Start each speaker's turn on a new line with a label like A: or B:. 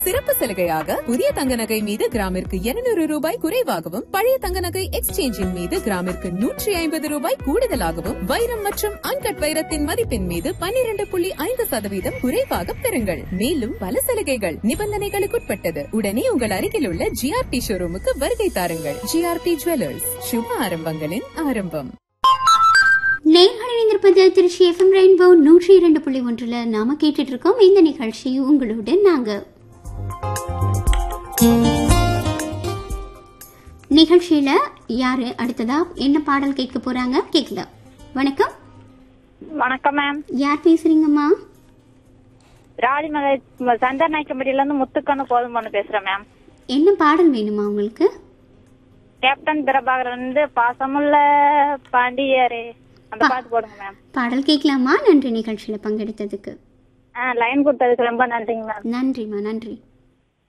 A: சிறப்பு சலுகையாக புதிய தங்க நகை மீது கிராமிற்கு 200 ரூபாய் குறைவாகவும் பழைய தங்க நகை எக்ஸ்சேஞ்சின் மீது கிராமிற்கு நூற்றி ஐம்பது ரூபாய் கூடுதலாகவும் வைரம் மற்றும் அன்கட் வைரத்தின் மதிப்பின் மீது 12.5% புள்ளி ஐந்து சதவீதம் குறைவாக பெறுங்கள் மேலும் பல சலுகைகள் நிபந்தனைகளுக்குட்பட்டது உடனே உங்கள் அருகில் உள்ள ஜிஆர்டி ஷோரூமுக்கு வருகை தாருங்கள் ஜிஆர்டி ஜுவல்லர்ஸ் சுப ஆரம்பங்களின் ஆரம்பம்
B: நேர்கள் இணைந்திருப்பது திருச்சி எஃப்எம் ரெயின்போ நூற்றி இரண்டு புள்ளி ஒன்றில் நாம கேட்டுட்டு இருக்கோம் இந்த நிகழ்ச்சி உங்களோட நாங்க நிகழ்ச்சியில யாரு அடுத்ததா என்ன பாடல் கேட்க போறாங்க கேட்கலாம் வணக்கம்
C: வணக்கம் மேம்
B: யார் பேசுறீங்கம்மா
C: ராஜமலை சந்தர் நாய்க்கம்பட்டியில இருந்து முத்துக்கண்ணு போதும் பொண்ணு பேசுறேன் மேம்
B: என்ன பாடல் வேணுமா உங்களுக்கு
C: கேப்டன் பிரபாகரன் வந்து பாசமுள்ள பாண்டியரே அந்த பாட்டு போடுங்க மேம்
B: பாடல் கேட்கலாமா நன்றி நிகழ்ச்சியில பங்கெடுத்ததுக்கு
C: ஆ லைன் கொடுத்ததுக்கு ரொம்ப நன்றிங்க மேம்
B: நன்றிம்மா நன்றி